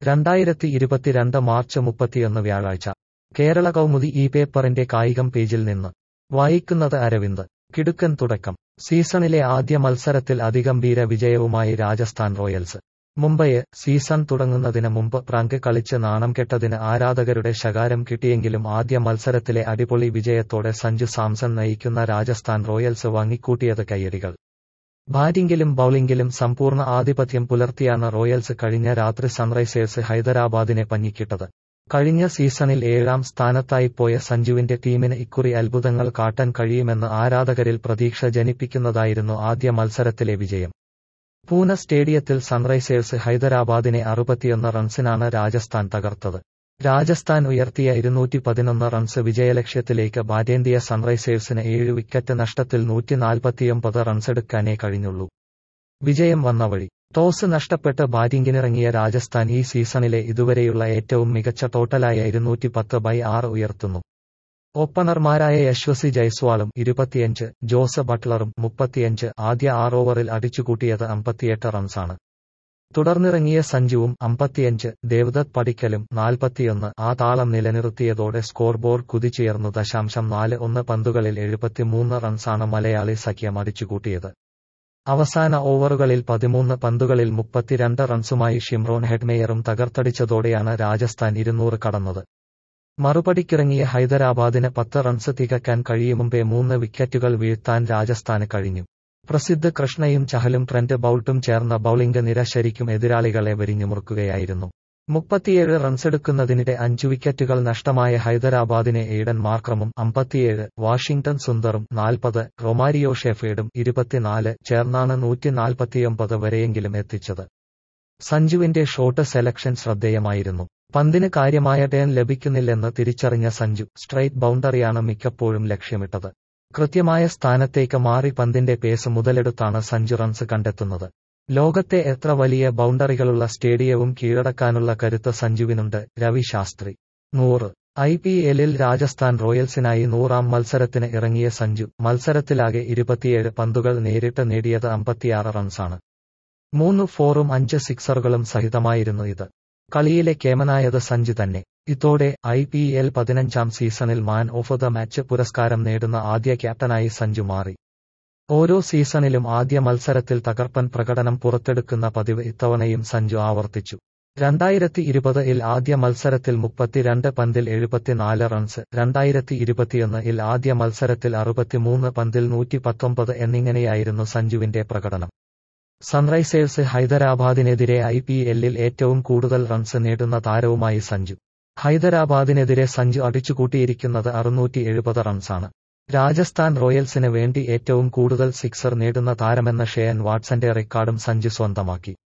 രണ്ടായിരത്തി ഇരുപത്തിരണ്ട് മാർച്ച് മുപ്പത്തിയൊന്ന് വ്യാഴാഴ്ച കേരള കൗമുദി ഈ പേപ്പറിന്റെ കായികം പേജിൽ നിന്ന് വായിക്കുന്നത് അരവിന്ദ് കിടുക്കൻ തുടക്കം സീസണിലെ ആദ്യ മത്സരത്തിൽ അതിഗംഭീര വിജയവുമായി രാജസ്ഥാൻ റോയൽസ് മുംബൈ സീസൺ തുടങ്ങുന്നതിന് മുമ്പ് പ്രാങ്ക് കളിച്ച് നാണം കെട്ടതിന് ആരാധകരുടെ ശകാരം കിട്ടിയെങ്കിലും ആദ്യ മത്സരത്തിലെ അടിപൊളി വിജയത്തോടെ സഞ്ജു സാംസൺ നയിക്കുന്ന രാജസ്ഥാൻ റോയൽസ് വാങ്ങിക്കൂട്ടിയത് കയ്യടികൾ ബാറ്റിംഗിലും ബൌളിംഗിലും സമ്പൂർണ്ണ ആധിപത്യം പുലർത്തിയാണ് റോയൽസ് കഴിഞ്ഞ രാത്രി സൺറൈസേഴ്സ് ഹൈദരാബാദിനെ പഞ്ഞിക്കിട്ടത് കഴിഞ്ഞ സീസണിൽ ഏഴാം സ്ഥാനത്തായി പോയ സഞ്ജുവിന്റെ ടീമിന് ഇക്കുറി അത്ഭുതങ്ങൾ കാട്ടാൻ കഴിയുമെന്ന് ആരാധകരിൽ പ്രതീക്ഷ ജനിപ്പിക്കുന്നതായിരുന്നു ആദ്യ മത്സരത്തിലെ വിജയം പൂന സ്റ്റേഡിയത്തിൽ സൺറൈസേഴ്സ് ഹൈദരാബാദിനെ അറുപത്തിയൊന്ന് റൺസിനാണ് രാജസ്ഥാൻ തകർത്തത് രാജസ്ഥാൻ ഉയർത്തിയ ഇരുന്നൂറ്റി പതിനൊന്ന് റൺസ് വിജയലക്ഷ്യത്തിലേക്ക് ബാറ്റേന്തിയ സൺറൈസേഴ്സിന് ഏഴ് വിക്കറ്റ് നഷ്ടത്തിൽ നൂറ്റി നാൽപ്പത്തിയൊമ്പത് റൺസെടുക്കാനേ കഴിഞ്ഞുള്ളൂ വിജയം വന്ന വഴി ടോസ് നഷ്ടപ്പെട്ട് ബാറ്റിംഗിനിറങ്ങിയ രാജസ്ഥാൻ ഈ സീസണിലെ ഇതുവരെയുള്ള ഏറ്റവും മികച്ച ടോട്ടലായ ഇരുന്നൂറ്റി പത്ത് ബൈ ആറ് ഉയർത്തുന്നു ഓപ്പണർമാരായ യശ്വസി ജയ്സ്വാളും ഇരുപത്തിയഞ്ച് ജോസ് ബട്ട്ലറും മുപ്പത്തിയഞ്ച് ആദ്യ ആറ് ഓവറിൽ അടിച്ചുകൂട്ടിയത് അമ്പത്തിയെട്ട് റൺസാണ് തുടർന്നിറങ്ങിയ സഞ്ജുവും അമ്പത്തിയഞ്ച് ദേവദത്ത് പടിക്കലും നാൽപ്പത്തിയൊന്ന് ആ താളം നിലനിർത്തിയതോടെ സ്കോർ ബോർഡ് കുതിച്ചുയർന്നു ദശാംശം നാല് ഒന്ന് പന്തുകളിൽ എഴുപത്തിമൂന്ന് റൺസാണ് മലയാളി സഖ്യം അടിച്ചുകൂട്ടിയത് അവസാന ഓവറുകളിൽ പതിമൂന്ന് പന്തുകളിൽ മുപ്പത്തിരണ്ട് റൺസുമായി ഷിംറോൺ ഹെഡ്മേയറും തകർത്തടിച്ചതോടെയാണ് രാജസ്ഥാൻ ഇരുന്നൂറ് കടന്നത് മറുപടിക്കിറങ്ങിയ ഹൈദരാബാദിന് പത്ത് റൺസ് തികക്കാൻ കഴിയുമുമ്പേ മൂന്ന് വിക്കറ്റുകൾ വീഴ്ത്താൻ രാജസ്ഥാന് കഴിഞ്ഞു പ്രസിദ്ധ് കൃഷ്ണയും ചഹലും ട്രെന്റ് ബൌൾട്ടും ചേർന്ന ബൌളിംഗ് നിര ശരിക്കും എതിരാളികളെ വരിഞ്ഞുമുറുക്കുകയായിരുന്നു മുപ്പത്തിയേഴ് റൺസെടുക്കുന്നതിനിടെ അഞ്ചു വിക്കറ്റുകൾ നഷ്ടമായ ഹൈദരാബാദിനെ എയ്ഡൻ മാർക്രമും അമ്പത്തിയേഴ് വാഷിംഗ്ടൺ സുന്ദറും നാൽപ്പത് റൊമാരിയോ ഷെഫേഡും ഇരുപത്തിനാല് ചേർന്നാണ് നൂറ്റി നാൽപ്പത്തിയൊമ്പത് വരെയെങ്കിലും എത്തിച്ചത് സഞ്ജുവിന്റെ ഷോട്ട് സെലക്ഷൻ ശ്രദ്ധേയമായിരുന്നു പന്തിന് കാര്യമായ ടേൺ ലഭിക്കുന്നില്ലെന്ന് തിരിച്ചറിഞ്ഞ സഞ്ജു സ്ട്രൈറ്റ് ബൗണ്ടറിയാണ് മിക്കപ്പോഴും ലക്ഷ്യമിട്ടത് കൃത്യമായ സ്ഥാനത്തേക്ക് മാറി പന്തിന്റെ പേസ് മുതലെടുത്താണ് സഞ്ജു റൺസ് കണ്ടെത്തുന്നത് ലോകത്തെ എത്ര വലിയ ബൗണ്ടറികളുള്ള സ്റ്റേഡിയവും കീഴടക്കാനുള്ള കരുത്ത് സഞ്ജുവിനുണ്ട് രവി ശാസ്ത്രി നൂറ് ഐ പി എല്ലിൽ രാജസ്ഥാൻ റോയൽസിനായി നൂറാം മത്സരത്തിന് ഇറങ്ങിയ സഞ്ജു മത്സരത്തിലാകെ ഇരുപത്തിയേഴ് പന്തുകൾ നേരിട്ട് നേടിയത് അമ്പത്തിയാറ് റൺസാണ് മൂന്ന് ഫോറും അഞ്ച് സിക്സറുകളും സഹിതമായിരുന്നു ഇത് കളിയിലെ കേമനായത് സഞ്ജു തന്നെ ഇതോടെ ഐ പി എൽ പതിനഞ്ചാം സീസണിൽ മാൻ ഓഫ് ദ മാച്ച് പുരസ്കാരം നേടുന്ന ആദ്യ ക്യാപ്റ്റനായി സഞ്ജു മാറി ഓരോ സീസണിലും ആദ്യ മത്സരത്തിൽ തകർപ്പൻ പ്രകടനം പുറത്തെടുക്കുന്ന പതിവ് ഇത്തവണയും സഞ്ജു ആവർത്തിച്ചു രണ്ടായിരത്തി ഇരുപത് ഇൽ ആദ്യ മത്സരത്തിൽ മുപ്പത്തിരണ്ട് പന്തിൽ എഴുപത്തിനാല് റൺസ് രണ്ടായിരത്തി ഇരുപത്തിയൊന്ന് ഇൽ ആദ്യ മത്സരത്തിൽ അറുപത്തിമൂന്ന് പന്തിൽ നൂറ്റി പത്തൊമ്പത് എന്നിങ്ങനെയായിരുന്നു സഞ്ജുവിന്റെ പ്രകടനം സൺറൈസേഴ്സ് ഹൈദരാബാദിനെതിരെ ഐ പി എല്ലിൽ ഏറ്റവും കൂടുതൽ റൺസ് നേടുന്ന താരവുമായി സഞ്ജു ഹൈദരാബാദിനെതിരെ സഞ്ജു അടിച്ചുകൂട്ടിയിരിക്കുന്നത് അറുന്നൂറ്റി എഴുപത് റൺസാണ് രാജസ്ഥാൻ റോയൽസിന് വേണ്ടി ഏറ്റവും കൂടുതൽ സിക്സർ നേടുന്ന താരമെന്ന ഷെയൻ വാട്സന്റെ റെക്കോർഡും സഞ്ജു സ്വന്തമാക്കി